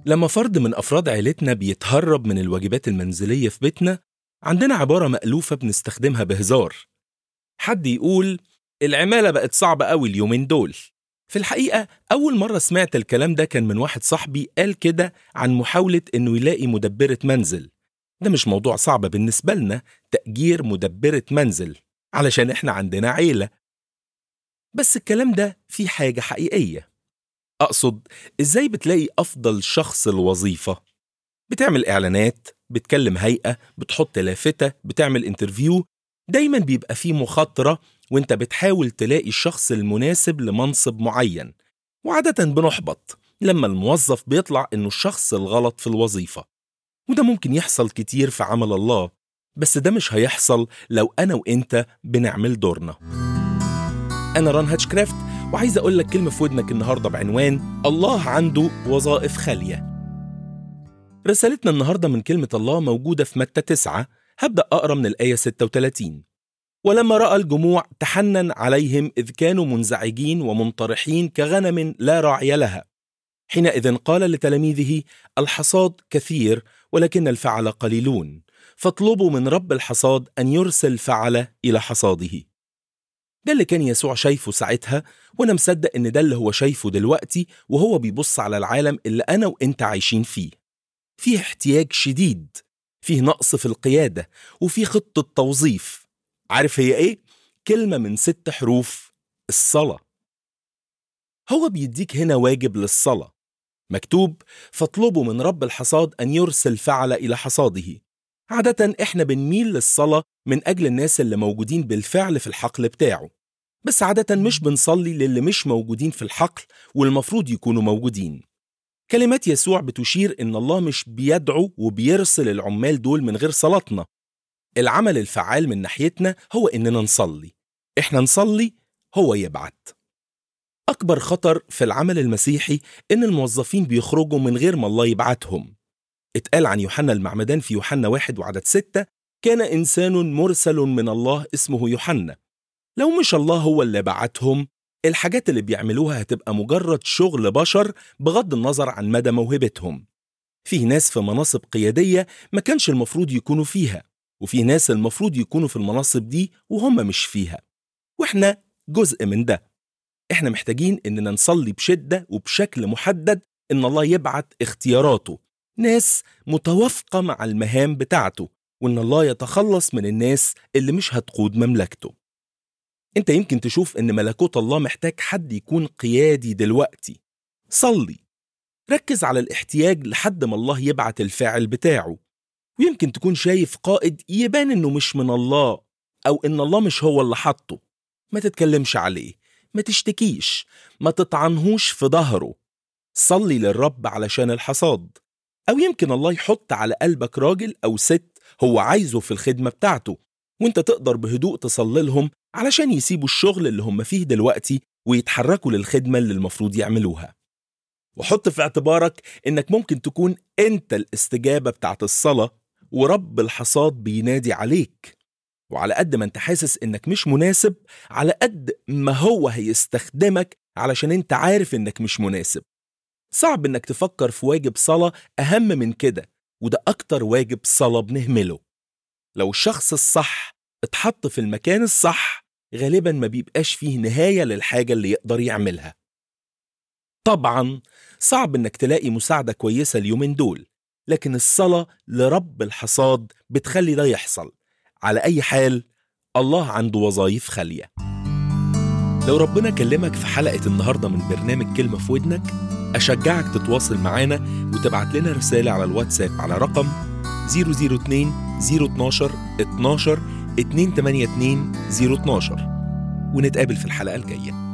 لما فرد من أفراد عيلتنا بيتهرب من الواجبات المنزلية في بيتنا عندنا عبارة مألوفة بنستخدمها بهزار حد يقول العمالة بقت صعبة قوي اليومين دول في الحقيقة أول مرة سمعت الكلام ده كان من واحد صاحبي قال كده عن محاولة إنه يلاقي مدبرة منزل ده مش موضوع صعب بالنسبة لنا تأجير مدبرة منزل علشان إحنا عندنا عيلة بس الكلام ده فيه حاجة حقيقية أقصد إزاي بتلاقي أفضل شخص الوظيفة بتعمل إعلانات بتكلم هيئة بتحط لافتة بتعمل انترفيو دايما بيبقى فيه مخاطرة وانت بتحاول تلاقي الشخص المناسب لمنصب معين وعادة بنحبط لما الموظف بيطلع انه الشخص الغلط في الوظيفة وده ممكن يحصل كتير في عمل الله بس ده مش هيحصل لو انا وانت بنعمل دورنا انا ران هاتشكرافت وعايز اقول لك كلمة في ودنك النهاردة بعنوان الله عنده وظائف خالية رسالتنا النهاردة من كلمة الله موجودة في متى 9 هبدأ أقرأ من الآية 36 ولما رأى الجموع تحنن عليهم إذ كانوا منزعجين ومنطرحين كغنم لا راعي لها حينئذ قال لتلاميذه الحصاد كثير ولكن الفعل قليلون فاطلبوا من رب الحصاد أن يرسل فعل إلى حصاده ده اللي كان يسوع شايفه ساعتها وأنا مصدق إن ده اللي هو شايفه دلوقتي وهو بيبص على العالم اللي أنا وإنت عايشين فيه فيه احتياج شديد فيه نقص في القيادة وفيه خطة توظيف عارف هي ايه؟ كلمة من ست حروف الصلاة هو بيديك هنا واجب للصلاة مكتوب فاطلبوا من رب الحصاد أن يرسل فعل إلى حصاده عادة إحنا بنميل للصلاة من أجل الناس اللي موجودين بالفعل في الحقل بتاعه بس عادة مش بنصلي للي مش موجودين في الحقل والمفروض يكونوا موجودين كلمات يسوع بتشير إن الله مش بيدعو وبيرسل العمال دول من غير صلاتنا العمل الفعال من ناحيتنا هو إننا نصلي إحنا نصلي هو يبعت أكبر خطر في العمل المسيحي إن الموظفين بيخرجوا من غير ما الله يبعتهم اتقال عن يوحنا المعمدان في يوحنا واحد وعدد ستة كان إنسان مرسل من الله اسمه يوحنا لو مش الله هو اللي بعتهم الحاجات اللي بيعملوها هتبقى مجرد شغل بشر بغض النظر عن مدى موهبتهم فيه ناس في مناصب قيادية ما كانش المفروض يكونوا فيها وفي ناس المفروض يكونوا في المناصب دي وهم مش فيها واحنا جزء من ده احنا محتاجين اننا نصلي بشدة وبشكل محدد ان الله يبعت اختياراته ناس متوافقة مع المهام بتاعته وان الله يتخلص من الناس اللي مش هتقود مملكته انت يمكن تشوف ان ملكوت الله محتاج حد يكون قيادي دلوقتي صلي ركز على الاحتياج لحد ما الله يبعت الفاعل بتاعه ويمكن تكون شايف قائد يبان انه مش من الله او ان الله مش هو اللي حطه ما تتكلمش عليه ما تشتكيش ما تطعنهوش في ظهره صلي للرب علشان الحصاد او يمكن الله يحط على قلبك راجل او ست هو عايزه في الخدمة بتاعته وانت تقدر بهدوء تصلي لهم علشان يسيبوا الشغل اللي هم فيه دلوقتي ويتحركوا للخدمة اللي المفروض يعملوها وحط في اعتبارك انك ممكن تكون انت الاستجابة بتاعت الصلاة ورب الحصاد بينادي عليك وعلى قد ما انت حاسس انك مش مناسب على قد ما هو هيستخدمك علشان انت عارف انك مش مناسب صعب انك تفكر في واجب صلاة اهم من كده وده اكتر واجب صلاة بنهمله لو الشخص الصح اتحط في المكان الصح غالبا ما بيبقاش فيه نهاية للحاجة اللي يقدر يعملها طبعا صعب انك تلاقي مساعدة كويسة اليومين دول لكن الصلاة لرب الحصاد بتخلي ده يحصل على أي حال الله عنده وظائف خالية لو ربنا كلمك في حلقة النهاردة من برنامج كلمة في ودنك أشجعك تتواصل معانا وتبعت لنا رسالة على الواتساب على رقم 002 012 12 282 012 ونتقابل في الحلقة الجاية